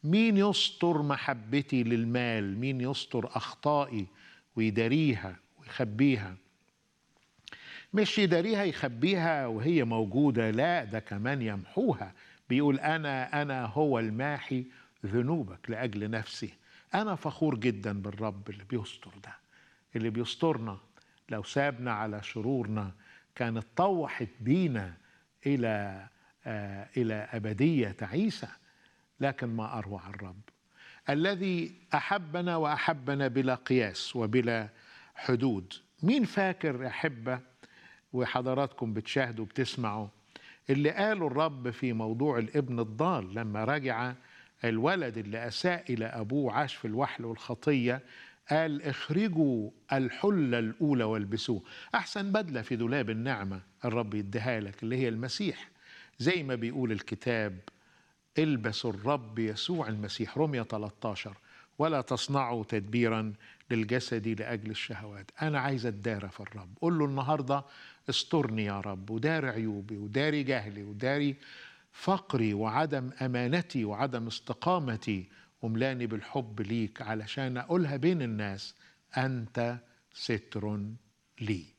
مين يستر محبتي للمال مين يستر أخطائي ويداريها ويخبيها مش يداريها يخبيها وهي موجودة لا ده كمان يمحوها بيقول أنا أنا هو الماحي ذنوبك لأجل نفسي أنا فخور جدا بالرب اللي بيستر ده اللي بيسترنا لو سابنا على شرورنا كانت طوحت بينا إلى آه إلى أبدية تعيسة لكن ما أروع الرب الذي أحبنا وأحبنا بلا قياس وبلا حدود مين فاكر يا أحبة وحضراتكم بتشاهدوا بتسمعوا اللي قاله الرب في موضوع الابن الضال لما رجع الولد اللي أساء إلى أبوه عاش في الوحل والخطية قال اخرجوا الحلة الأولى والبسوه أحسن بدلة في دولاب النعمة الرب يديها لك اللي هي المسيح زي ما بيقول الكتاب البسوا الرب يسوع المسيح رمية 13 ولا تصنعوا تدبيرا للجسد لأجل الشهوات أنا عايز أتدارى في الرب قل له النهاردة استرني يا رب وداري عيوبي وداري جهلي وداري فقري وعدم أمانتي وعدم استقامتي وملاني بالحب ليك علشان أقولها بين الناس أنت ستر لي